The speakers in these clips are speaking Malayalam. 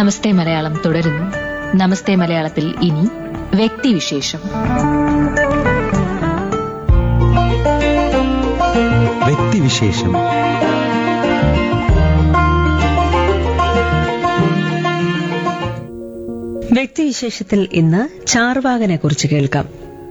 നമസ്തേ മലയാളം തുടരുന്നു നമസ്തേ മലയാളത്തിൽ ഇനി വ്യക്തിവിശേഷം വ്യക്തിവിശേഷം വ്യക്തിവിശേഷത്തിൽ ഇന്ന് ചാർവാകനെ കുറിച്ച് കേൾക്കാം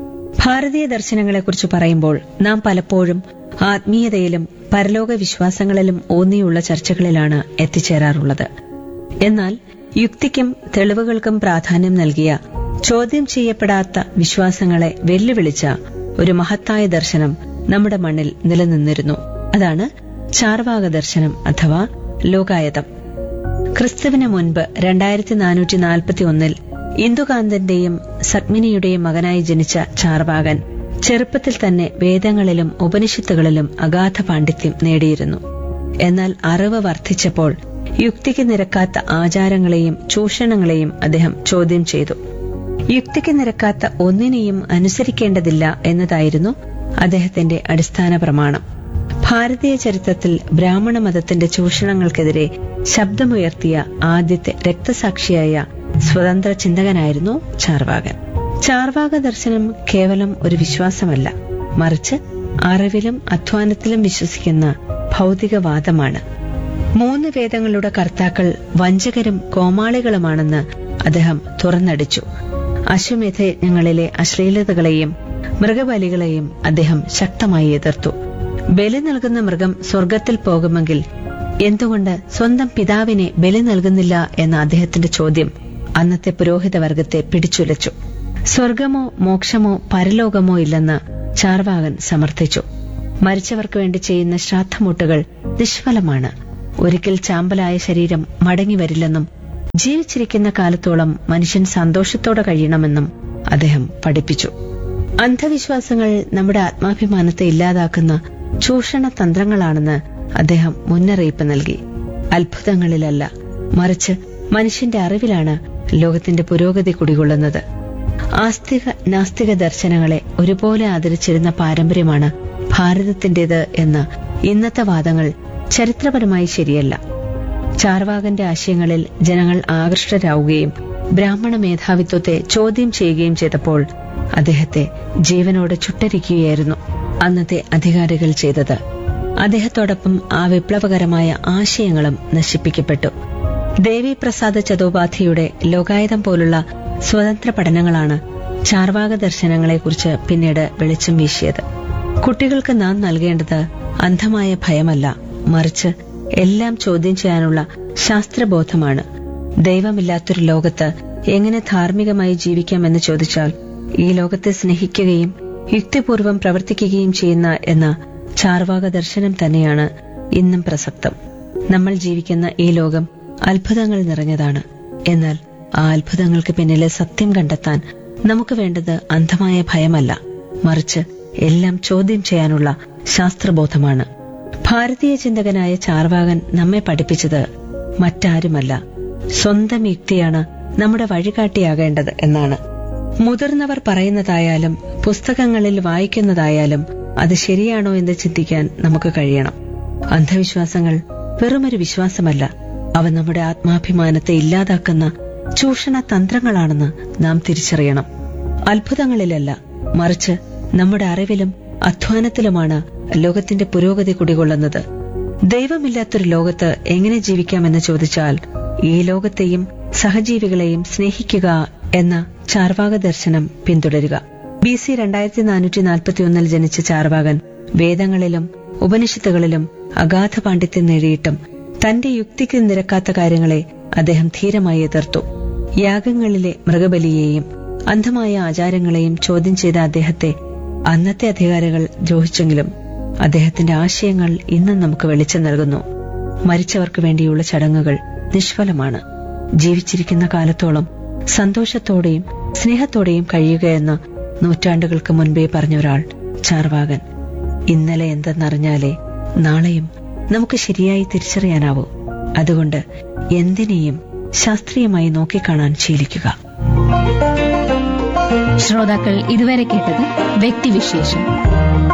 ഭാരതീയ ദർശനങ്ങളെക്കുറിച്ച് പറയുമ്പോൾ നാം പലപ്പോഴും ആത്മീയതയിലും പരലോക വിശ്വാസങ്ങളിലും ഊന്നിയുള്ള ചർച്ചകളിലാണ് എത്തിച്ചേരാറുള്ളത് എന്നാൽ യുക്തിക്കും തെളിവുകൾക്കും പ്രാധാന്യം നൽകിയ ചോദ്യം ചെയ്യപ്പെടാത്ത വിശ്വാസങ്ങളെ വെല്ലുവിളിച്ച ഒരു മഹത്തായ ദർശനം നമ്മുടെ മണ്ണിൽ നിലനിന്നിരുന്നു അതാണ് ചാർവാക ദർശനം അഥവാ ലോകായതം ക്രിസ്തുവിന് മുൻപ് രണ്ടായിരത്തി നാനൂറ്റി നാൽപ്പത്തി ഒന്നിൽ ഇന്ദുകാന്തന്റെയും സത്മിനിയുടെയും മകനായി ജനിച്ച ചാർവാകൻ ചെറുപ്പത്തിൽ തന്നെ വേദങ്ങളിലും ഉപനിഷത്തുകളിലും അഗാധ പാണ്ഡിത്യം നേടിയിരുന്നു എന്നാൽ അറിവ് വർദ്ധിച്ചപ്പോൾ യുക്തിക്ക് നിരക്കാത്ത ആചാരങ്ങളെയും ചൂഷണങ്ങളെയും അദ്ദേഹം ചോദ്യം ചെയ്തു യുക്തിക്ക് നിരക്കാത്ത ഒന്നിനെയും അനുസരിക്കേണ്ടതില്ല എന്നതായിരുന്നു അദ്ദേഹത്തിന്റെ അടിസ്ഥാന പ്രമാണം ഭാരതീയ ചരിത്രത്തിൽ ബ്രാഹ്മണ മതത്തിന്റെ ചൂഷണങ്ങൾക്കെതിരെ ശബ്ദമുയർത്തിയ ആദ്യത്തെ രക്തസാക്ഷിയായ സ്വതന്ത്ര ചിന്തകനായിരുന്നു ചാർവാകൻ ചാർവാക ദർശനം കേവലം ഒരു വിശ്വാസമല്ല മറിച്ച് അറിവിലും അധ്വാനത്തിലും വിശ്വസിക്കുന്ന ഭൗതികവാദമാണ് മൂന്ന് വേദങ്ങളുടെ കർത്താക്കൾ വഞ്ചകരും കോമാളികളുമാണെന്ന് അദ്ദേഹം തുറന്നടിച്ചു അശ്വമേധയജ്ഞങ്ങളിലെ അശ്ലീലതകളെയും മൃഗബലികളെയും അദ്ദേഹം ശക്തമായി എതിർത്തു ബലി നൽകുന്ന മൃഗം സ്വർഗത്തിൽ പോകുമെങ്കിൽ എന്തുകൊണ്ട് സ്വന്തം പിതാവിനെ ബലി നൽകുന്നില്ല എന്ന അദ്ദേഹത്തിന്റെ ചോദ്യം അന്നത്തെ പുരോഹിത വർഗത്തെ പിടിച്ചുലച്ചു സ്വർഗമോ മോക്ഷമോ പരലോകമോ ഇല്ലെന്ന് ചാർവാകൻ സമർത്ഥിച്ചു മരിച്ചവർക്ക് വേണ്ടി ചെയ്യുന്ന ശ്രാദ്ധമുട്ടുകൾ നിഷ്ഫലമാണ് ഒരിക്കൽ ചാമ്പലായ ശരീരം മടങ്ങി വരില്ലെന്നും ജീവിച്ചിരിക്കുന്ന കാലത്തോളം മനുഷ്യൻ സന്തോഷത്തോടെ കഴിയണമെന്നും അദ്ദേഹം പഠിപ്പിച്ചു അന്ധവിശ്വാസങ്ങൾ നമ്മുടെ ആത്മാഭിമാനത്തെ ഇല്ലാതാക്കുന്ന ചൂഷണ തന്ത്രങ്ങളാണെന്ന് അദ്ദേഹം മുന്നറിയിപ്പ് നൽകി അത്ഭുതങ്ങളിലല്ല മറിച്ച് മനുഷ്യന്റെ അറിവിലാണ് ലോകത്തിന്റെ പുരോഗതി കുടികൊള്ളുന്നത് ആസ്തിക നാസ്തിക ദർശനങ്ങളെ ഒരുപോലെ ആദരിച്ചിരുന്ന പാരമ്പര്യമാണ് ഭാരതത്തിന്റേത് എന്ന ഇന്നത്തെ വാദങ്ങൾ ചരിത്രപരമായി ശരിയല്ല ചാർവാകന്റെ ആശയങ്ങളിൽ ജനങ്ങൾ ആകൃഷ്ടരാവുകയും ബ്രാഹ്മണ മേധാവിത്വത്തെ ചോദ്യം ചെയ്യുകയും ചെയ്തപ്പോൾ അദ്ദേഹത്തെ ജീവനോട് ചുട്ടരിക്കുകയായിരുന്നു അന്നത്തെ അധികാരികൾ ചെയ്തത് അദ്ദേഹത്തോടൊപ്പം ആ വിപ്ലവകരമായ ആശയങ്ങളും നശിപ്പിക്കപ്പെട്ടു ദേവിപ്രസാദ് ചതോപാധിയുടെ ലോകായതം പോലുള്ള സ്വതന്ത്ര പഠനങ്ങളാണ് ചാർവാക ദർശനങ്ങളെക്കുറിച്ച് പിന്നീട് വെളിച്ചം വീശിയത് കുട്ടികൾക്ക് നാം നൽകേണ്ടത് അന്ധമായ ഭയമല്ല മറിച്ച് എല്ലാം ചോദ്യം ചെയ്യാനുള്ള ശാസ്ത്രബോധമാണ് ദൈവമില്ലാത്തൊരു ലോകത്ത് എങ്ങനെ ധാർമ്മികമായി ജീവിക്കാമെന്ന് ചോദിച്ചാൽ ഈ ലോകത്തെ സ്നേഹിക്കുകയും യുക്തിപൂർവം പ്രവർത്തിക്കുകയും ചെയ്യുന്ന എന്ന ചാർവാക ദർശനം തന്നെയാണ് ഇന്നും പ്രസക്തം നമ്മൾ ജീവിക്കുന്ന ഈ ലോകം അത്ഭുതങ്ങൾ നിറഞ്ഞതാണ് എന്നാൽ ആ അത്ഭുതങ്ങൾക്ക് പിന്നിലെ സത്യം കണ്ടെത്താൻ നമുക്ക് വേണ്ടത് അന്ധമായ ഭയമല്ല മറിച്ച് എല്ലാം ചോദ്യം ചെയ്യാനുള്ള ശാസ്ത്രബോധമാണ് ഭാരതീയ ചിന്തകനായ ചാർവാകൻ നമ്മെ പഠിപ്പിച്ചത് മറ്റാരുമല്ല സ്വന്തം യുക്തിയാണ് നമ്മുടെ വഴികാട്ടിയാകേണ്ടത് എന്നാണ് മുതിർന്നവർ പറയുന്നതായാലും പുസ്തകങ്ങളിൽ വായിക്കുന്നതായാലും അത് ശരിയാണോ എന്ന് ചിന്തിക്കാൻ നമുക്ക് കഴിയണം അന്ധവിശ്വാസങ്ങൾ വെറുമൊരു വിശ്വാസമല്ല അവ നമ്മുടെ ആത്മാഭിമാനത്തെ ഇല്ലാതാക്കുന്ന ചൂഷണ തന്ത്രങ്ങളാണെന്ന് നാം തിരിച്ചറിയണം അത്ഭുതങ്ങളിലല്ല മറിച്ച് നമ്മുടെ അറിവിലും അധ്വാനത്തിലുമാണ് ലോകത്തിന്റെ പുരോഗതി കുടികൊള്ളുന്നത് ദൈവമില്ലാത്തൊരു ലോകത്ത് എങ്ങനെ ജീവിക്കാമെന്ന് ചോദിച്ചാൽ ഈ ലോകത്തെയും സഹജീവികളെയും സ്നേഹിക്കുക എന്ന ചാർവാക ദർശനം പിന്തുടരുക ബി സി രണ്ടായിരത്തി നാനൂറ്റി നാൽപ്പത്തിയൊന്നിൽ ജനിച്ച ചാർവാകൻ വേദങ്ങളിലും ഉപനിഷത്തുകളിലും അഗാധ പാണ്ഡിത്യം നേടിയിട്ടും തന്റെ യുക്തിക്ക് നിരക്കാത്ത കാര്യങ്ങളെ അദ്ദേഹം ധീരമായി എതിർത്തു യാഗങ്ങളിലെ മൃഗബലിയെയും അന്ധമായ ആചാരങ്ങളെയും ചോദ്യം ചെയ്ത അദ്ദേഹത്തെ അന്നത്തെ അധികാരികൾ ദ്രോഹിച്ചെങ്കിലും അദ്ദേഹത്തിന്റെ ആശയങ്ങൾ ഇന്നും നമുക്ക് വെളിച്ചം നൽകുന്നു മരിച്ചവർക്ക് വേണ്ടിയുള്ള ചടങ്ങുകൾ നിഷ്ഫലമാണ് ജീവിച്ചിരിക്കുന്ന കാലത്തോളം സന്തോഷത്തോടെയും സ്നേഹത്തോടെയും കഴിയുകയെന്ന് നൂറ്റാണ്ടുകൾക്ക് മുൻപേ പറഞ്ഞ ഒരാൾ ചാർവാകൻ ഇന്നലെ എന്തെന്നറിഞ്ഞാലേ നാളെയും നമുക്ക് ശരിയായി തിരിച്ചറിയാനാവൂ അതുകൊണ്ട് എന്തിനേയും ശാസ്ത്രീയമായി നോക്കിക്കാണാൻ ശീലിക്കുക ശ്രോതാക്കൾ ഇതുവരെ കേട്ടത് വ്യക്തിവിശേഷം